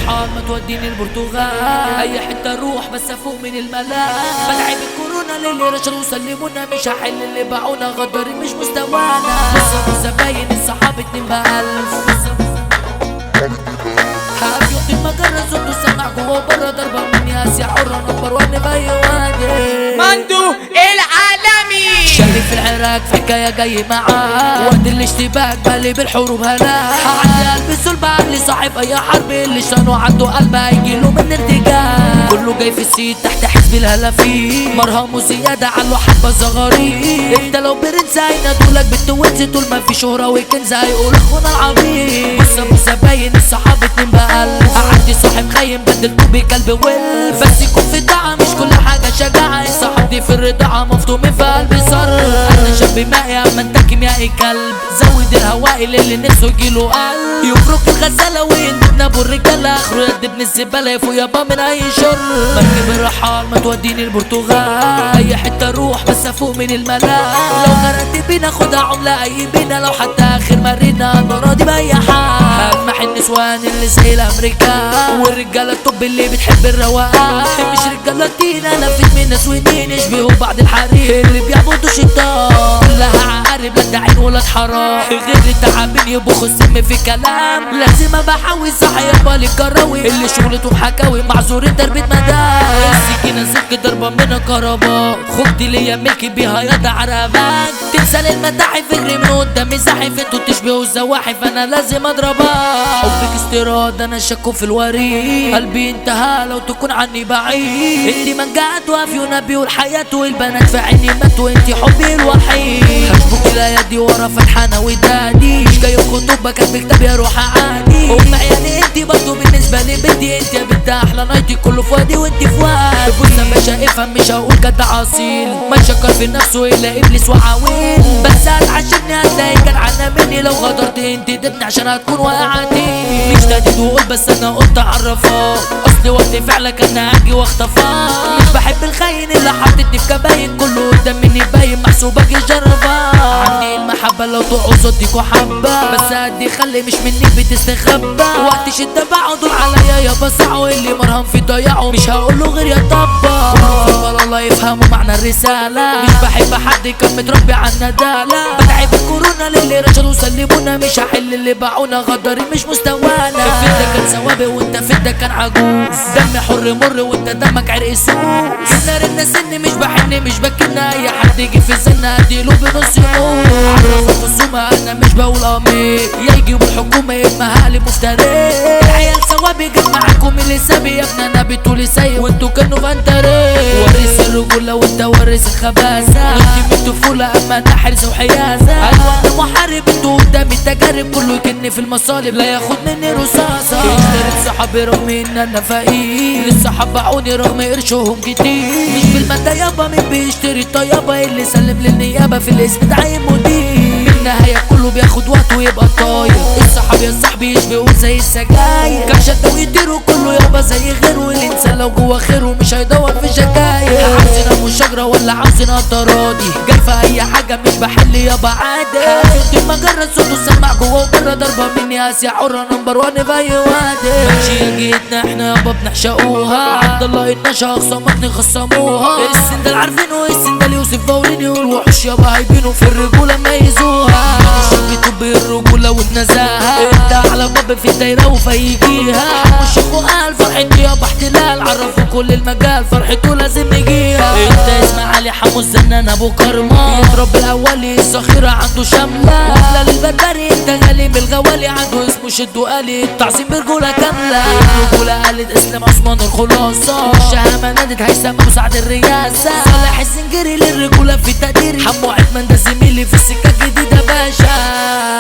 بالرحال ما توديني البرتغال اي حته اروح بس افوق من الملال بدعي بالكورونا للي رشلوا سلمونا مش هحل اللي باعونا غدارين مش مستوانا بص زباين الصحاب اتنين بألف هافيوت المجرة صوته سمع جوا وبره ضربة مني اسيا حرة نمبر وان باي وادي مندو العالمي شريف العراق في حكاية جاي معاه وقت الاشتباك بالي بالحروب هلا عندي قلبي صلب اللي صاحب اي حرب اللي شانه عنده قلب هيجيله من ارتجال كله جاي في السيت تحت حزب الهلافين مرهم زيادة على حبة صغارين انت لو برنس هينادولك بالتوينز طول ما في شهرة وكنز هيقول اخونا العظيم بص ابو زباين الصحاب اتنين بألف عندي صاحب خاين بدلته بكلب ويل بس يكون في الدعم مش كل حاجة شجاعة الصاحب دي في الرضاعة مفطومين في قلبي صر انا شاب مائي اما انت كيميائي كلب زود الهوائل اللي نفسه يجيله قلب يفرك الغزالة ويندبنا ابو الرجالة اخره يدب من الزبالة يفوق يابا من اي شر مركب الرحال ما توديني البرتغال اي حتة اروح بس افوق من الملال لو غرقت بينا خدها عملة اي بينا لو حتى اخر مرينا انا راضي باي حال اجمح النسوان اللي زي الامريكان والرجالة الطب اللي بتحب الروقان مش رجالة تينا لفت من ناس ونين يشبهوا بعض الحريم اللي بيعبدوا شيطان كلها عقارب لا ده عين ولا حرام غير التعابين يبخوا السم في كلام لازم ابقى حاوي صح يا بالي الكراوي اللي شغلته بحكاوي معذورين تربية مدام السكينة سلك ضربة من كهرباء خدي ليا ملكي بيها يا عربان تمثال المتاحف اجري من قدامي زاحف انتوا تشبهوا الزواحف انا لازم اضربها حبك استيراد انا شكو في الوريد قلبي انتهى لو تكون عني بعيد انتي من جات وافي ونبي والحياة والبنات في عيني ماتوا انتي حبي الوحيد هشبك يدي ورا فتحانة ودادي مش جاي خطوبة كان بكتاب يا روح عادي ام عيالي انتي برضه بالنسبة لي بنتي انتي يا بنت احلى نايتي كله في وادي وانتي في وادي بص انا مش افهم مش هقول كده اصيل ما يشكر في نفسه الا ابليس وعويل بس هتعشمني هتلاقي كان عنا مني لو غدرت انتي دبني عشان هتكون وقعتي مش تهديد وقول بس انا قلت اعرفك اصل وقت فعلك انا هاجي واخطفك مش بحب الخاين اللي حاططني في كباين كله قدام مني باين محسوبك يجربك عندي المحبة لو تعوز اديكوا حبة بس ادي خلي مش مني بتستخبى وقت شدة بعضوا عليا يا بصعوا اللي مرهم في ضياعه مش هقوله غير يا طبا كلهم الله يفهموا معنى الرسالة مش بحب حد كان متربي على الندالة بدعي بالكورونا للي رشدوا سلمونا مش هحل اللي باعونا غدارين مش مستوانا في ده كان سوابق وانت في ده كان عجوز دم حر مر وانت دمك عرق سوس النار الناس اني مش بحن مش بكن اي حد يجي في سن اديله بنص يموت عرف الخصومة انا مش بقول امين يا يجيبوا الحكومة يا اما هقلب مفتري العيال سوابق جت معاكم اللي سابي يا ابني انا بتقولي سيء وانتوا كانوا فانتري ورث الرجولة وانت ورث الخباثة انت من الطفولة اما انا حرص وحيازة ايوه انا محارب انتوا قدامي التجارب كله يكن في المصالب لا ياخد مني رصاصة اشتريت صحابي رغم ان انا فقير للصحاب باعوني رغم قرشهم كتير مش بالمادة يابا مين بيشتري الطيابة اللي سلم للنيابة في الاسم تعين مدير بالنهاية كله بياخد وقت ويبقى طاير الصحاب يا صاحبي يشبهوا زي السجاير كان شدة ويطيروا كله يابا زي غيره الانسان لو جوا خيره مش هيدور في شكاير عاوزين ابو شجرة ولا عاوزين اطرادي جاي في اي حاجة مش بحل يابا عادي هاخد المجرة صوته سمع جوا وبره ضربة مني اسيا حرة نمبر وان في اي وادي ماشية جيتنا احنا يابا بنعشقوها عبد الله النشا خصامتني خصموها السندال عارفينه السندال يوسف فوريني والوحوش يابا هايبينه في الرجولة ميزوها الشاب طب الرجولة والنزاهة انت على باب في الدايرة وفيجيها والشيخ قال فرحتي يابا احتلال عرفوا كل المجال فرحته لازم يجيها انت اسمع علي حمو الزنان ابو كرمة يضرب الاولي الصخيرة عنده شملة ولا للبربري انت غالي بالغوالي عنده اسمه شد وقالي التعظيم برجولة كاملة الرجولة قالت اسلام عثمان الخلاصة الشهامة نادت هيثم مساعد الرئاسة صالح السنجري للرجولة في تقديري حمو عثمان ده زميلي في السكة الجديدة باشا